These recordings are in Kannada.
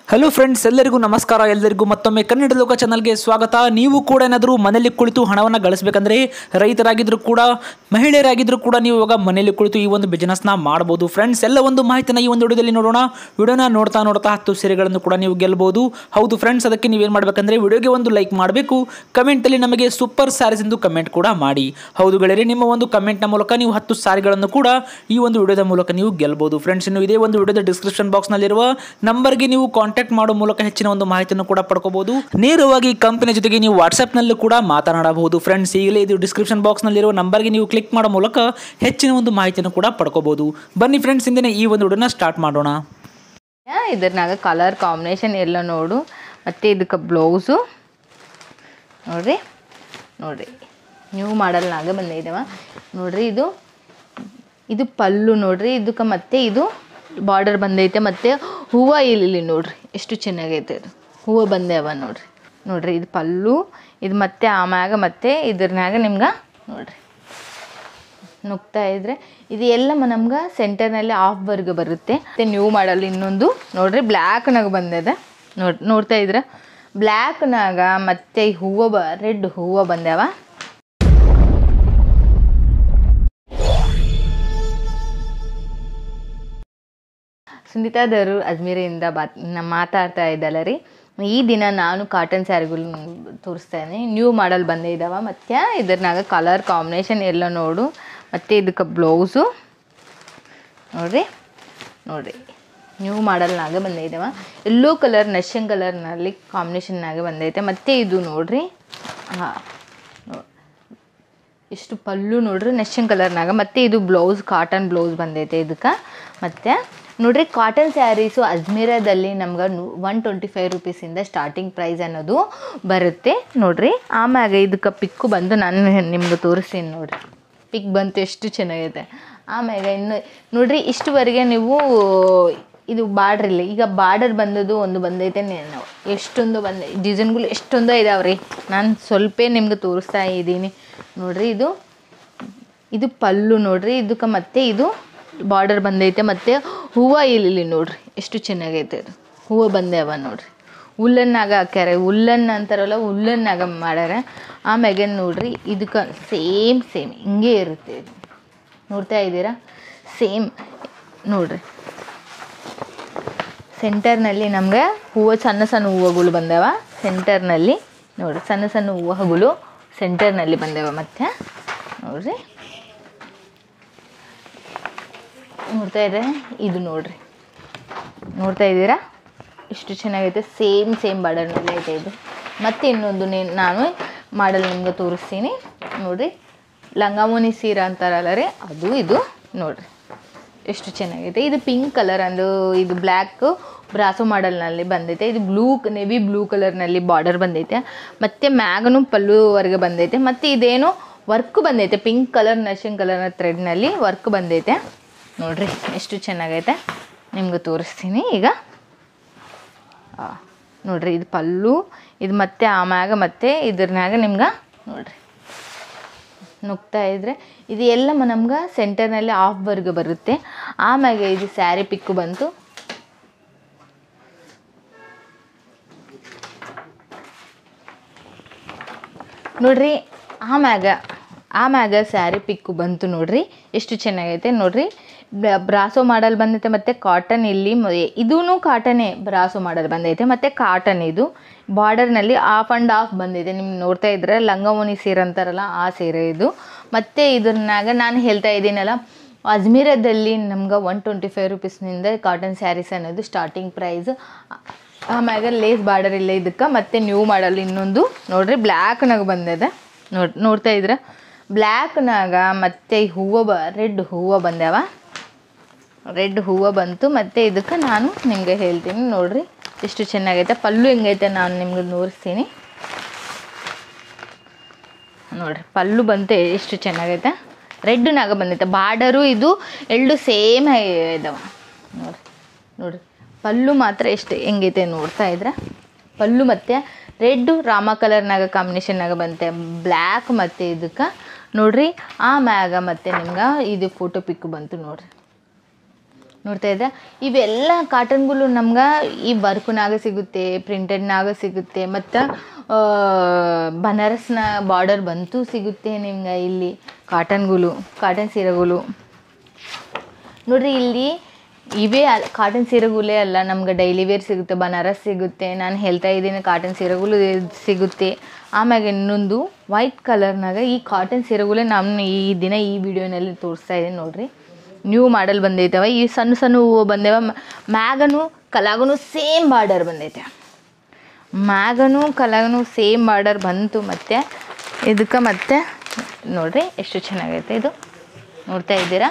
ಹಲೋ ಫ್ರೆಂಡ್ಸ್ ಎಲ್ಲರಿಗೂ ನಮಸ್ಕಾರ ಎಲ್ಲರಿಗೂ ಮತ್ತೊಮ್ಮೆ ಕನ್ನಡ ಲೋಕ ಚಾನಲ್ಗೆ ಸ್ವಾಗತ ನೀವು ಕೂಡ ಏನಾದರೂ ಮನೆಯಲ್ಲಿ ಕುಳಿತು ಹಣವನ್ನು ಗಳಿಸಬೇಕಂದ್ರೆ ರೈತರಾಗಿದ್ದರೂ ಕೂಡ ಮಹಿಳೆಯರಾಗಿದ್ದರೂ ಕೂಡ ನೀವು ಇವಾಗ ಮನೆಯಲ್ಲಿ ಕುಳಿತು ಈ ಒಂದು ಬಿಸ್ನೆಸ್ನ ಮಾಡ್ಬೋದು ಫ್ರೆಂಡ್ಸ್ ಎಲ್ಲ ಒಂದು ಮಾಹಿತಿನ ಈ ಒಂದು ವಿಡಿಯೋದಲ್ಲಿ ನೋಡೋಣ ವಿಡಿಯೋನ ನೋಡ್ತಾ ನೋಡ್ತಾ ಹತ್ತು ಸೀರೆಗಳನ್ನು ಕೂಡ ನೀವು ಗೆಲ್ಬೋದು ಹೌದು ಫ್ರೆಂಡ್ಸ್ ಅದಕ್ಕೆ ನೀವೇನು ಮಾಡಬೇಕಂದ್ರೆ ವಿಡಿಯೋಗೆ ಒಂದು ಲೈಕ್ ಮಾಡಬೇಕು ಕಮೆಂಟಲ್ಲಿ ನಮಗೆ ಸೂಪರ್ ಸ್ಯಾರೀಸ್ ಎಂದು ಕಮೆಂಟ್ ಕೂಡ ಮಾಡಿ ಹೌದು ಗೆಳೆಯರೆ ನಿಮ್ಮ ಒಂದು ಕಮೆಂಟ್ನ ಮೂಲಕ ನೀವು ಹತ್ತು ಸಾರಿಗಳನ್ನು ಕೂಡ ಈ ಒಂದು ವಿಡಿಯೋದ ಮೂಲಕ ನೀವು ಗೆಲ್ಬೋದು ಫ್ರೆಂಡ್ಸ್ ಇನ್ನು ಇದೇ ಒಂದು ವಿಡಿಯೋದ ಡಿಸ್ಕ್ರಿಪ್ಷನ್ ಬಾಕ್ಸ್ನಲ್ಲಿರುವ ನಂಬರ್ಗೆ ನೀವು ಕಾಂಟ್ಯಾಕ್ಟ್ ಮಾಡೋ ಮೂಲಕ ಹೆಚ್ಚಿನ ಒಂದು ಮಾಹಿತಿಯನ್ನು ಕೂಡ ಪಡ್ಕೋಬಹುದು ನೇರವಾಗಿ ಕಂಪನಿ ಜೊತೆಗೆ ನೀವು ವಾಟ್ಸ್ಆ್ಯಪ್ನಲ್ಲೂ ಕೂಡ ಮಾತನಾಡಬಹುದು ಫ್ರೆಂಡ್ಸ್ ಈಗಲೇ ಇದು ಡಿಸ್ಕ್ರಿಪ್ಷನ್ ಬಾಕ್ಸ್ನಲ್ಲಿರುವ ನಂಬರ್ಗೆ ನೀವು ಕ್ಲಿಕ್ ಮಾಡೋ ಮೂಲಕ ಹೆಚ್ಚಿನ ಒಂದು ಮಾಹಿತಿಯನ್ನು ಕೂಡ ಪಡ್ಕೋಬಹುದು ಬನ್ನಿ ಫ್ರೆಂಡ್ಸ್ ಇಂದಿನ ಈ ಒಂದು ವಿಡಿಯೋನ ಸ್ಟಾರ್ಟ್ ಮಾಡೋಣ ಇದ್ರನಾಗ ಕಲರ್ ಕಾಂಬಿನೇಷನ್ ಎಲ್ಲ ನೋಡು ಮತ್ತು ಇದಕ್ಕೆ ಬ್ಲೌಸು ನೋಡ್ರಿ ನೋಡ್ರಿ ನ್ಯೂ ಮಾಡಲ್ನಾಗ ಬಂದಿದ್ದೇವ ನೋಡ್ರಿ ಇದು ಇದು ಪಲ್ಲು ನೋಡ್ರಿ ಇದಕ್ಕೆ ಮತ್ತೆ ಇದು ಬಾರ್ಡರ್ ಬಂದೈತೆ ಮತ್ತು ಹೂವು ಇಲ್ಲಿ ನೋಡ್ರಿ ಎಷ್ಟು ಚೆನ್ನಾಗೈತೆ ಇದು ಹೂವು ಬಂದೇವ ನೋಡ್ರಿ ನೋಡ್ರಿ ಇದು ಪಲ್ಲು ಇದು ಮತ್ತೆ ಆಮ್ಯಾಗ ಮತ್ತೆ ಇದ್ರನ್ಯಾಗ ನಿಮ್ಗೆ ನೋಡ್ರಿ ನುಗ್ತಾ ಇದ್ರೆ ಇದು ಎಲ್ಲ ನಮ್ಗೆ ಸೆಂಟರ್ನಲ್ಲಿ ಆಫ್ ವರ್ಗ ಬರುತ್ತೆ ಮತ್ತು ನ್ಯೂ ಮಾಡಲ್ ಇನ್ನೊಂದು ನೋಡ್ರಿ ಬ್ಲ್ಯಾಕ್ನಾಗ ಬಂದಿದೆ ನೋಡ್ ನೋಡ್ತಾ ಇದ್ರೆ ಬ್ಲ್ಯಾಕ್ನಾಗ ಮತ್ತೆ ಹೂವು ಬ ರೆಡ್ ಹೂವು ಬಂದ್ಯಾವ ಸುನೀತಾದವರು ಅಜ್ಮೀರಿಯಿಂದ ಬಾತ್ ನಾ ಮಾತಾಡ್ತಾ ಇದ್ದಲ್ಲ ರೀ ಈ ದಿನ ನಾನು ಕಾಟನ್ ಸ್ಯಾರಿಗಳು ತೋರಿಸ್ತಾ ಇದ್ದೀನಿ ನ್ಯೂ ಮಾಡಲ್ ಬಂದೇ ಇದ್ದಾವ ಮತ್ತು ಇದ್ರನಾಗ ಕಲರ್ ಕಾಂಬಿನೇಷನ್ ಎಲ್ಲ ನೋಡು ಮತ್ತು ಇದಕ್ಕೆ ಬ್ಲೌಸು ನೋಡ್ರಿ ನೋಡ್ರಿ ನ್ಯೂ ಮಾಡಲ್ನಾಗ ಬಂದೈತವ ಎಲ್ಲೋ ಕಲರ್ ನಶನ್ ಕಲರ್ನಲ್ಲಿ ಕಾಂಬಿನೇಷನ್ನಾಗ ಬಂದೈತೆ ಮತ್ತು ಇದು ನೋಡ್ರಿ ಹಾಂ ಇಷ್ಟು ಪಲ್ಲು ನೋಡ್ರಿ ನೆಶನ್ ಕಲರ್ನಾಗ ಮತ್ತು ಇದು ಬ್ಲೌಸ್ ಕಾಟನ್ ಬ್ಲೌಸ್ ಬಂದೈತೆ ಇದಕ್ಕೆ ಮತ್ತು ನೋಡ್ರಿ ಕಾಟನ್ ಸ್ಯಾರೀಸು ಅಜ್ಮೀರದಲ್ಲಿ ನಮ್ಗೆ ಒನ್ ಟ್ವೆಂಟಿ ಫೈವ್ ರುಪೀಸಿಂದ ಸ್ಟಾರ್ಟಿಂಗ್ ಪ್ರೈಸ್ ಅನ್ನೋದು ಬರುತ್ತೆ ನೋಡ್ರಿ ಆಮ್ಯಾಗ ಇದಕ್ಕೆ ಪಿಕ್ಕು ಬಂದು ನಾನು ನಿಮ್ಗೆ ತೋರಿಸ್ತೀನಿ ನೋಡ್ರಿ ಪಿಕ್ ಬಂತು ಎಷ್ಟು ಚೆನ್ನಾಗೈತೆ ಆಮ್ಯಾಗ ಇನ್ನು ನೋಡ್ರಿ ಇಷ್ಟುವರೆಗೆ ನೀವು ಇದು ಬಾರ್ಡ್ರಿಲ್ಲ ಈಗ ಬಾರ್ಡರ್ ಬಂದದ್ದು ಒಂದು ಬಂದೈತೆ ನಾವು ಎಷ್ಟೊಂದು ಬಂದ ಡಿಸೈನ್ಗಳು ಎಷ್ಟೊಂದು ಇದಾವೆ ರೀ ನಾನು ಸ್ವಲ್ಪ ನಿಮ್ಗೆ ತೋರಿಸ್ತಾ ಇದ್ದೀನಿ ನೋಡ್ರಿ ಇದು ಇದು ಪಲ್ಲು ನೋಡ್ರಿ ಇದಕ್ಕೆ ಮತ್ತೆ ಇದು ಬಾರ್ಡರ್ ಬಂದೈತೆ ಮತ್ತು ಹೂವು ಇಲ್ಲಿ ನೋಡ್ರಿ ಎಷ್ಟು ಚೆನ್ನಾಗೈತೆ ಇದು ಹೂವು ಬಂದೇವ ನೋಡ್ರಿ ಉಲ್ಲನ್ನಾಗ ಹಾಕ್ಯಾರ ಉಲ್ಲನ್ ಅಂತಾರಲ್ಲ ಉಲ್ಲನ್ನಾಗ ಮಾಡ್ಯಾರ ಆಮ್ಯಾಗ ನೋಡ್ರಿ ಇದಕ್ಕೆ ಸೇಮ್ ಸೇಮ್ ಹಿಂಗೆ ಇರುತ್ತೆ ಇದು ನೋಡ್ತಾ ಇದ್ದೀರಾ ಸೇಮ್ ನೋಡ್ರಿ ಸೆಂಟರ್ನಲ್ಲಿ ನಮಗೆ ಹೂವು ಸಣ್ಣ ಸಣ್ಣ ಹೂವುಗಳು ಬಂದವ ಸೆಂಟರ್ನಲ್ಲಿ ನೋಡ್ರಿ ಸಣ್ಣ ಸಣ್ಣ ಹೂವುಗಳು ಸೆಂಟರ್ನಲ್ಲಿ ಬಂದವ ಮತ್ತೆ ನೋಡ್ರಿ ನೋಡ್ತಾ ಇದ್ರೆ ಇದು ನೋಡ್ರಿ ನೋಡ್ತಾ ಇದ್ದೀರಾ ಎಷ್ಟು ಚೆನ್ನಾಗೈತೆ ಸೇಮ್ ಸೇಮ್ ಬಾರ್ಡರ್ನಲ್ಲಿ ಐತೆ ಇದು ಮತ್ತು ಇನ್ನೊಂದು ನೇ- ನಾನು ಮಾಡಲ್ ನಿಮ್ಗೆ ತೋರಿಸ್ತೀನಿ ನೋಡ್ರಿ ಲಂಗಾಮುನಿ ಸೀರೆ ಅಂತಾರಲ್ಲ ರೀ ಅದು ಇದು ನೋಡ್ರಿ ಎಷ್ಟು ಚೆನ್ನಾಗೈತೆ ಇದು ಪಿಂಕ್ ಕಲರ್ ಅಂದು ಇದು ಬ್ಲ್ಯಾಕ್ ಬ್ರಾಸೋ ಮಾಡಲ್ನಲ್ಲಿ ಬಂದೈತೆ ಇದು ಬ್ಲೂ ನೆವಿ ಬ್ಲೂ ಕಲರ್ನಲ್ಲಿ ಬಾರ್ಡರ್ ಬಂದೈತೆ ಮತ್ತು ಮ್ಯಾಗನು ಪಲ್ಲುವರೆಗೆ ಬಂದೈತೆ ಮತ್ತು ಇದೇನು ವರ್ಕ್ ಬಂದೈತೆ ಪಿಂಕ್ ಕಲರ್ ನಶಿಂಗ್ ಕಲರ್ನ ಥ್ರೆಡ್ನಲ್ಲಿ ವರ್ಕ್ ಬಂದೈತೆ ನೋಡ್ರಿ ಎಷ್ಟು ಚೆನ್ನಾಗೈತೆ ನಿಮ್ಗೆ ತೋರಿಸ್ತೀನಿ ಈಗ ಆ, ನೋಡ್ರಿ ಇದು ಪಲ್ಲು ಇದು ಮತ್ತೆ ಆಮ್ಯಾಗ ಮತ್ತೆ ಇದ್ರನ್ಯಾಗ ನಿಮ್ಗೆ ನೋಡ್ರಿ ನುಗ್ತಾ ಇದ್ರೆ ಇದು ಎಲ್ಲ ನಮ್ಗೆ ಸೆಂಟರ್ನಲ್ಲಿ ಆಫ್ ವರ್ಗ ಬರುತ್ತೆ ಆಮ್ಯಾಗ ಇದು ಸ್ಯಾರಿ ಪಿಕ್ಕು ಬಂತು ನೋಡ್ರಿ ಆಮ್ಯಾಗ ಆಮ್ಯಾಗ ಸ್ಯಾರಿ ಪಿಕ್ಕು ಬಂತು ನೋಡ್ರಿ ಎಷ್ಟು ಚೆನ್ನಾಗೈತೆ ನೋಡ್ರಿ ಬ್ರ- ಬ್ರಾಸೋ ಮಾಡಲ್ ಬಂದೈತೆ ಮತ್ತು ಕಾಟನ್ ಇಲ್ಲಿ ಇದೂ ಕಾಟನೇ ಬ್ರಾಸೋ ಮಾಡಲ್ ಬಂದೈತೆ ಮತ್ತು ಕಾಟನ್ ಇದು ಬಾರ್ಡರ್ನಲ್ಲಿ ಆಫ್ ಆ್ಯಂಡ್ ಆಫ್ ಬಂದಿದೆ ನಿಮ್ಗೆ ನೋಡ್ತಾ ಇದ್ರೆ ಲಂಗಮೋನಿ ಸೀರೆ ಅಂತಾರಲ್ಲ ಆ ಸೀರೆ ಇದು ಮತ್ತು ಇದ್ರನ್ನಾಗ ನಾನು ಹೇಳ್ತಾ ಇದ್ದೀನಲ್ಲ ಅಜ್ಮೀರದಲ್ಲಿ ನಮ್ಗೆ ಒನ್ ಟ್ವೆಂಟಿ ಫೈವ್ ರುಪೀಸ್ನಿಂದ ಕಾಟನ್ ಸ್ಯಾರೀಸ್ ಅನ್ನೋದು ಸ್ಟಾರ್ಟಿಂಗ್ ಪ್ರೈಸ್ ಆಮ್ಯಾಗ ಲೇಸ್ ಬಾರ್ಡರ್ ಇಲ್ಲ ಇದಕ್ಕೆ ಮತ್ತು ನ್ಯೂ ಮಾಡಲ್ ಇನ್ನೊಂದು ನೋಡ್ರಿ ಬ್ಲ್ಯಾಕ್ನಾಗ ಬಂದಿದೆ ನೋಡ್ ನೋಡ್ತಾ ಇದ್ರೆ ಬ್ಲ್ಯಾಕ್ನಾಗ ಮತ್ತು ಹೂವು ಬ ರೆಡ್ ಹೂವು ಬಂದ್ಯಾವ ರೆಡ್ ಹೂವು ಬಂತು ಮತ್ತು ಇದಕ್ಕೆ ನಾನು ನಿಮಗೆ ಹೇಳ್ತೀನಿ ನೋಡ್ರಿ ಎಷ್ಟು ಚೆನ್ನಾಗೈತೆ ಪಲ್ಲು ಹೆಂಗೈತೆ ನಾನು ನಿಮ್ಗೆ ತೋರಿಸ್ತೀನಿ ನೋಡ್ರಿ ಪಲ್ಲು ಬಂತು ಎಷ್ಟು ಚೆನ್ನಾಗೈತೆ ರೆಡ್ನಾಗ ಬಂದೈತೆ ಬಾರ್ಡರು ಇದು ಎರಡು ಸೇಮ್ ಇದಾವ ನೋಡ್ರಿ ನೋಡ್ರಿ ಪಲ್ಲು ಮಾತ್ರ ಎಷ್ಟು ಹೆಂಗೈತೆ ನೋಡ್ತಾ ಇದ್ರೆ ಪಲ್ಲು ಮತ್ತು ರೆಡ್ಡು ರಾಮ ಕಲರ್ನಾಗ ಕಾಂಬಿನೇಷನ್ನಾಗ ಬಂತೆ ಬ್ಲ್ಯಾಕ್ ಮತ್ತು ಇದಕ್ಕೆ ನೋಡ್ರಿ ಆ ಮ್ಯಾಗ ಮತ್ತು ನಿಮ್ಗೆ ಇದು ಫೋಟೋ ಪಿಕ್ ಬಂತು ನೋಡ್ರಿ ನೋಡ್ತಾ ಇದ್ದ ಇವೆಲ್ಲ ಕಾಟನ್ಗಳು ನಮ್ಗೆ ಈ ವರ್ಕ್ನಾಗ ಸಿಗುತ್ತೆ ಪ್ರಿಂಟೆಡ್ನಾಗ ಸಿಗುತ್ತೆ ಮತ್ತು ಬನಾರಸ್ನ ಬಾರ್ಡರ್ ಬಂತು ಸಿಗುತ್ತೆ ನಿಮ್ಗೆ ಇಲ್ಲಿ ಕಾಟನ್ಗಳು ಕಾಟನ್ ಸೀರೆಗಳು ನೋಡ್ರಿ ಇಲ್ಲಿ ಇವೇ ಅಲ್- ಕಾಟನ್ ಸೀರೆಗಳೇ ಅಲ್ಲ ನಮ್ಗೆ ಡೈಲಿ ವೇರ್ ಸಿಗುತ್ತೆ ಬನಾರಸ್ ಸಿಗುತ್ತೆ ನಾನು ಹೇಳ್ತಾ ಇದ್ದೀನಿ ಕಾಟನ್ ಸೀರೆಗಳು ಸಿಗುತ್ತೆ ಆಮ್ಯಾಗ ಇನ್ನೊಂದು ವೈಟ್ ಕಲರ್ನಾಗ ಈ ಕಾಟನ್ ಸೀರೆಗಳೇ ನಾನು ಈ ದಿನ ಈ ವಿಡಿಯೋನಲ್ಲಿ ತೋರಿಸ್ತಾ ಇದ್ದೀನಿ ನೋಡ್ರಿ ನ್ಯೂ ಮಾಡಲ್ ಬಂದೈತವ ಈ ಸಣ್ಣ ಸಣ್ಣ ಹೂವು ಬಂದೇವ ಮ್ಯಾಗನು ಕಲಾಗನು ಸೇಮ್ ಬಾರ್ಡರ್ ಬಂದೈತೆ ಮ್ಯಾಗನು ಕಲಾಗನು ಸೇಮ್ ಬಾರ್ಡರ್ ಬಂತು ಮತ್ತು ಇದಕ್ಕೆ ಮತ್ತೆ ನೋಡ್ರಿ ಎಷ್ಟು ಚೆನ್ನಾಗೈತೆ ಇದು ನೋಡ್ತಾ ಇದ್ದೀರಾ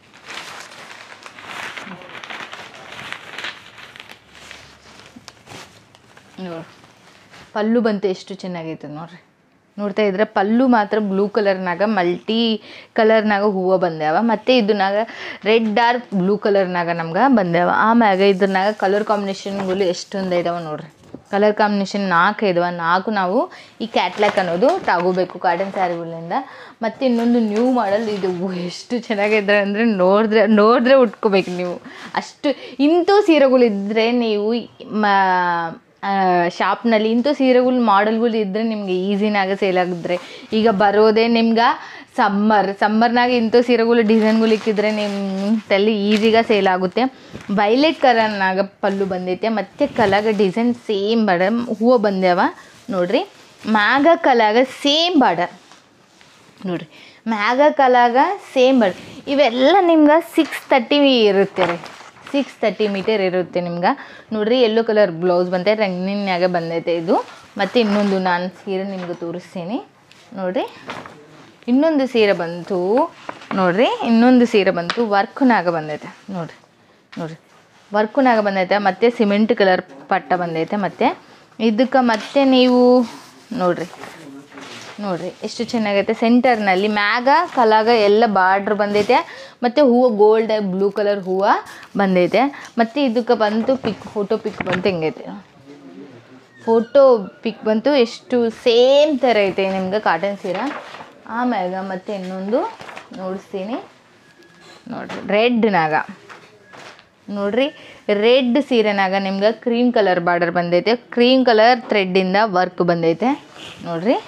ನೋಡಿ ಪಲ್ಲು ಬಂತು ಎಷ್ಟು ಚೆನ್ನಾಗೈತೆ ನೋಡ್ರಿ ನೋಡ್ತಾ ಇದ್ರೆ ಪಲ್ಲು ಮಾತ್ರ ಬ್ಲೂ ಕಲರ್ನಾಗ ಮಲ್ಟಿ ಕಲರ್ನಾಗ ಹೂವು ಬಂದ್ಯಾವ ಮತ್ತು ಇದನ್ನಾಗ ರೆಡ್ ಡಾರ್ಕ್ ಬ್ಲೂ ಕಲರ್ನಾಗ ನಮ್ಗೆ ಬಂದ್ಯಾವ ಆಮ್ಯಾಗ ಇದ್ರನಾಗ ಕಲರ್ ಕಾಂಬಿನೇಷನ್ಗಳು ಎಷ್ಟೊಂದು ಇದಾವೆ ನೋಡ್ರಿ ಕಲರ್ ಕಾಂಬಿನೇಷನ್ ನಾಲ್ಕು ಇದಾವೆ ನಾಲ್ಕು ನಾವು ಈ ಕ್ಯಾಟ್ಲಾಕ್ ಅನ್ನೋದು ತಗೋಬೇಕು ಕಾಟನ್ ಸ್ಯಾರಿಗಳಿಂದ ಮತ್ತು ಇನ್ನೊಂದು ನ್ಯೂ ಮಾಡಲ್ ಇದು ಎಷ್ಟು ಚೆನ್ನಾಗಿದೆ ಅಂದರೆ ನೋಡಿದ್ರೆ ನೋಡಿದ್ರೆ ಉಟ್ಕೋಬೇಕು ನೀವು ಅಷ್ಟು ಇಂಥ ಸೀರೆಗಳಿದ್ದರೆ ನೀವು ಮ ಶಾಪ್ನಲ್ಲಿ ಇಂಥ ಸೀರೆಗಳು ಮಾಡೆಲ್ಗಳು ಇದ್ದರೆ ನಿಮಗೆ ಈಸಿನಾಗ ಸೇಲ್ ಆಗಿದ್ರೆ ಈಗ ಬರೋದೇ ನಿಮ್ಗೆ ಸಮ್ಮರ್ ಸಮ್ಮರ್ನಾಗ ಇಂಥ ಸೀರೆಗಳು ಡಿಸೈನ್ಗಳು ಇಕ್ಕಿದ್ರೆ ನಿಮ್ಮ ತಲೆ ಈಸಿಗ ಸೇಲ್ ಆಗುತ್ತೆ ವೈಲೆಟ್ ಕಲರ್ನಾಗ ಪಲ್ಲು ಬಂದೈತೆ ಮತ್ತು ಕಲಾಗ ಡಿಸೈನ್ ಸೇಮ್ ಬಾರ್ಡರ್ ಹೂವು ಬಂದ್ಯಾವ ನೋಡ್ರಿ ಮ್ಯಾಗ ಕಲಾಗ ಸೇಮ್ ಬಾರ್ಡರ್ ನೋಡ್ರಿ ಮ್ಯಾಗ ಕಲಾಗ ಸೇಮ್ ಬಾರ್ಡರ್ ಇವೆಲ್ಲ ನಿಮ್ಗೆ ಸಿಕ್ಸ್ ತರ್ಟಿ ಇರುತ್ತೆ ರೀ ಸಿಕ್ಸ್ ತರ್ಟಿ ಮೀಟರ್ ಇರುತ್ತೆ ನಿಮ್ಗೆ ನೋಡ್ರಿ ಯೆಲ್ಲೋ ಕಲರ್ ಬ್ಲೌಸ್ ಬಂತೆ ರಂಗಿನ್ಯಾಗ ಬಂದೈತೆ ಇದು ಮತ್ತು ಇನ್ನೊಂದು ನಾನು ಸೀರೆ ನಿಮ್ಗೆ ತೋರಿಸ್ತೀನಿ ನೋಡ್ರಿ ಇನ್ನೊಂದು ಸೀರೆ ಬಂತು ನೋಡ್ರಿ ಇನ್ನೊಂದು ಸೀರೆ ಬಂತು ವರ್ಕ್ನಾಗ ಬಂದೈತೆ ನೋಡ್ರಿ ನೋಡ್ರಿ ವರ್ಕ್ನಾಗ ಬಂದೈತೆ ಮತ್ತು ಸಿಮೆಂಟ್ ಕಲರ್ ಪಟ್ಟ ಬಂದೈತೆ ಮತ್ತು ಇದಕ್ಕೆ ಮತ್ತೆ ನೀವು ನೋಡ್ರಿ ನೋಡ್ರಿ ಎಷ್ಟು ಚೆನ್ನಾಗೈತೆ ಸೆಂಟರ್ನಲ್ಲಿ ಮ್ಯಾಗ ಕಲಾಗ ಎಲ್ಲ ಬಾರ್ಡ್ರ್ ಬಂದೈತೆ ಮತ್ತು ಹೂವು ಗೋಲ್ಡ್ ಬ್ಲೂ ಕಲರ್ ಹೂವು ಬಂದೈತೆ ಮತ್ತು ಇದಕ್ಕೆ ಬಂತು ಪಿಕ್ ಫೋಟೋ ಪಿಕ್ ಬಂತು ಹೆಂಗೈತೆ ಫೋಟೋ ಪಿಕ್ ಬಂತು ಎಷ್ಟು ಸೇಮ್ ಥರ ಐತೆ ನಿಮ್ಗೆ ಕಾಟನ್ ಸೀರೆ ಆಮ್ಯಾಗ ಮತ್ತೆ ಇನ್ನೊಂದು ನೋಡಿಸ್ತೀನಿ ನೋಡ್ರಿ ರೆಡ್ನಾಗ ನೋಡ್ರಿ ರೆಡ್ ಸೀರೆನಾಗ ನಿಮ್ಗೆ ಕ್ರೀಮ್ ಕಲರ್ ಬಾರ್ಡರ್ ಬಂದೈತೆ ಕ್ರೀಮ್ ಕಲರ್ ಥ್ರೆಡ್ಡಿಂದ ವರ್ಕ್ ಬಂದೈತೆ ನೋಡ್ರಿ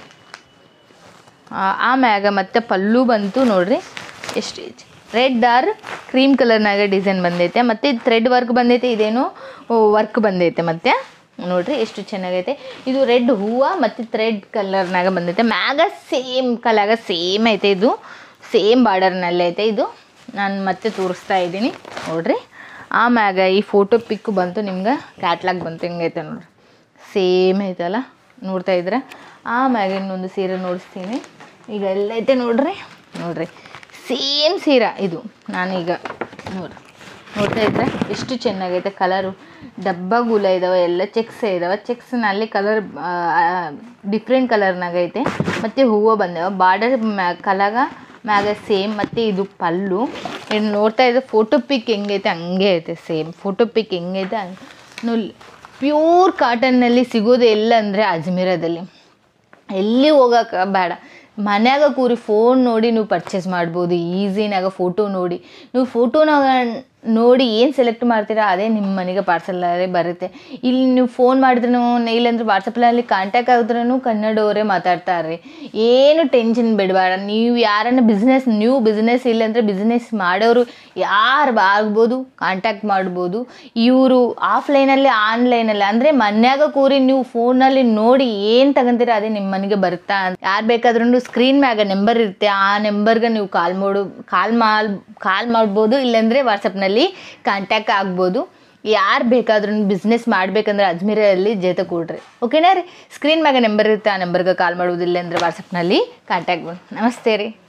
ಆ- ಆಮ್ಯಾಗ ಮತ್ತೆ ಪಲ್ಲು ಬಂತು ನೋಡ್ರಿ ಎಷ್ಟು ರೆಡ್ ಆರ್ ಕ್ರೀಮ್ ಕಲರ್ನಾಗ ಡಿಸೈನ್ ಬಂದೈತೆ ಮತ್ತು ಥ್ರೆಡ್ ವರ್ಕ್ ಬಂದೈತೆ ಇದೇನು ವರ್ಕ್ ಬಂದೈತೆ ಮತ್ತೆ ನೋಡ್ರಿ ಎಷ್ಟು ಚೆನ್ನಾಗೈತೆ ಇದು ರೆಡ್ ಹೂವು ಮತ್ತು ಥ್ರೆಡ್ ಕಲರ್ನಾಗ ಬಂದೈತೆ ಮ್ಯಾಗ ಸೇಮ್ ಕಲಾಗ ಸೇಮ್ ಐತೆ ಇದು ಸೇಮ್ ಬಾರ್ಡರ್ನಲ್ಲಿ ಐತೆ ಇದು ನಾನು ಮತ್ತೆ ತೋರಿಸ್ತಾ ಇದ್ದೀನಿ ನೋಡ್ರಿ ಆಮ್ಯಾಗ ಈ ಫೋಟೋ ಪಿಕ್ ಬಂತು ನಿಮ್ಗೆ ಕ್ಯಾಟ್ಲಾಗ್ ಬಂತು ಹಿಂಗೈತೆ ನೋಡ್ರಿ ಸೇಮ್ ಐತಲ್ಲ ನೋಡ್ತಾ ಇದ್ರೆ ಆಮ್ಯಾಗ ಇನ್ನೊಂದು ಸೀರೆ ನೋಡಿಸ್ತೀನಿ ಈಗ ಎಲ್ಲ ಐತೆ ನೋಡ್ರಿ ನೋಡ್ರಿ ಸೇಮ್ ಸೀರೆ ಇದು ನಾನೀಗ ನೋಡ್ರಿ ನೋಡ್ತಾ ಇದ್ರೆ ಎಷ್ಟು ಚೆನ್ನಾಗೈತೆ ಕಲರು ಡಬ್ಬಗುಲ ಇದಾವೆ ಎಲ್ಲ ಚೆಕ್ಸ್ ಇದಾವೆ ಚೆಕ್ಸ್ನಲ್ಲಿ ಕಲರ್ ಡಿಫ್ರೆಂಟ್ ಕಲರ್ನಾಗ ಐತೆ ಮತ್ತು ಹೂವು ಬಂದವ ಬಾರ್ಡರ್ ಮ್ಯಾ ಕಲಾಗ ಮ್ಯಾಗ ಸೇಮ್ ಮತ್ತು ಇದು ಪಲ್ಲು ಇನ್ನು ನೋಡ್ತಾ ಇದ್ದರೆ ಫೋಟೋ ಪಿಕ್ ಹೆಂಗೈತೆ ಹಂಗೆ ಐತೆ ಸೇಮ್ ಫೋಟೋ ಪಿಕ್ ಹೆಂಗೈತೆ ಹಂಗೆ ನೋಡಿ ಪ್ಯೂರ್ ಕಾಟನ್ನಲ್ಲಿ ಸಿಗೋದು ಎಲ್ಲ ಅಂದರೆ ಅಜ್ಮೀರದಲ್ಲಿ ಎಲ್ಲಿ ಹೋಗಕ್ಕೆ ಬೇಡ ಮನ್ಯಾಗ ಕೂರಿ ಫೋನ್ ನೋಡಿ ನೀವು ಪರ್ಚೇಸ್ ಮಾಡ್ಬೋದು ಈಸಿನಾಗ ಫೋಟೋ ನೋಡಿ ನೀವು ಫೋಟೋನಾಗ ನೋಡಿ ಏನು ಸೆಲೆಕ್ಟ್ ಮಾಡ್ತೀರಾ ಅದೇ ನಿಮ್ಮ ಮನೆಗೆ ಪಾರ್ಸಲ್ಲೇ ಬರುತ್ತೆ ಇಲ್ಲಿ ನೀವು ಫೋನ್ ಮಾಡಿದ್ರೂ ಇಲ್ಲಾಂದ್ರೆ ವಾಟ್ಸಪ್ನಲ್ಲಿ ಕಾಂಟ್ಯಾಕ್ಟ್ ಆಗಿದ್ರೂ ಕನ್ನಡವರೇ ಮಾತಾಡ್ತಾರೆ ಏನು ಟೆನ್ಷನ್ ಬಿಡಬೇಡ ನೀವು ಯಾರನ್ನ ಬಿಸ್ನೆಸ್ ನ್ಯೂ ಬಿಸ್ನೆಸ್ ಇಲ್ಲಾಂದ್ರೆ ಬಿಸ್ನೆಸ್ ಮಾಡೋರು ಯಾರು ಆಗ್ಬೋದು ಕಾಂಟ್ಯಾಕ್ಟ್ ಮಾಡ್ಬೋದು ಇವರು ಆಫ್ಲೈನಲ್ಲಿ ಆನ್ಲೈನಲ್ಲಿ ಅಂದರೆ ಮನ್ಯಾಗ ಕೂರಿ ನೀವು ಫೋನಲ್ಲಿ ನೋಡಿ ಏನು ತಗೊಂತೀರ ಅದೇ ನಿಮ್ಮ ಮನೆಗೆ ಬರುತ್ತಾ ಯಾರು ಬೇಕಾದ್ರೂ ಸ್ಕ್ರೀನ್ ಮ್ಯಾಗ ನಂಬರ್ ಇರುತ್ತೆ ಆ ನಂಬರ್ಗೆ ನೀವು ಕಾಲ್ ಮಾಡು ಕಾಲ್ ಮಾಲ್ ಕಾಲ್ ಮಾಡ್ಬೋದು ಇಲ್ಲಾಂದರೆ ವಾಟ್ಸಪ್ನಲ್ಲಿ ಕಾಂಟ್ಯಾಕ್ಟ್ ಆಗ್ಬೋದು ಯಾರು ಬೇಕಾದ್ರೂ ಬಿಸ್ನೆಸ್ ಮಾಡ್ಬೇಕಂದ್ರೆ ಅಜ್ಮೀರಲ್ಲಿ ಜೇತ ಕೊಡ್ರಿ ಓಕೆನಾ ರೀ ಸ್ಕ್ರೀನ್ ಮ್ಯಾಗ ನಂಬರ್ ಇರುತ್ತೆ ಆ ನಂಬರ್ಗೆ ಕಾಲ್ ಮಾಡೋದಿಲ್ಲ ಅಂದರೆ ವಾಟ್ಸಪ್ನಲ್ಲಿ ಕಾಂಟ್ಯಾಕ್ಟ್ ಮಾಡಿ ನಮಸ್ತೆ ರೀ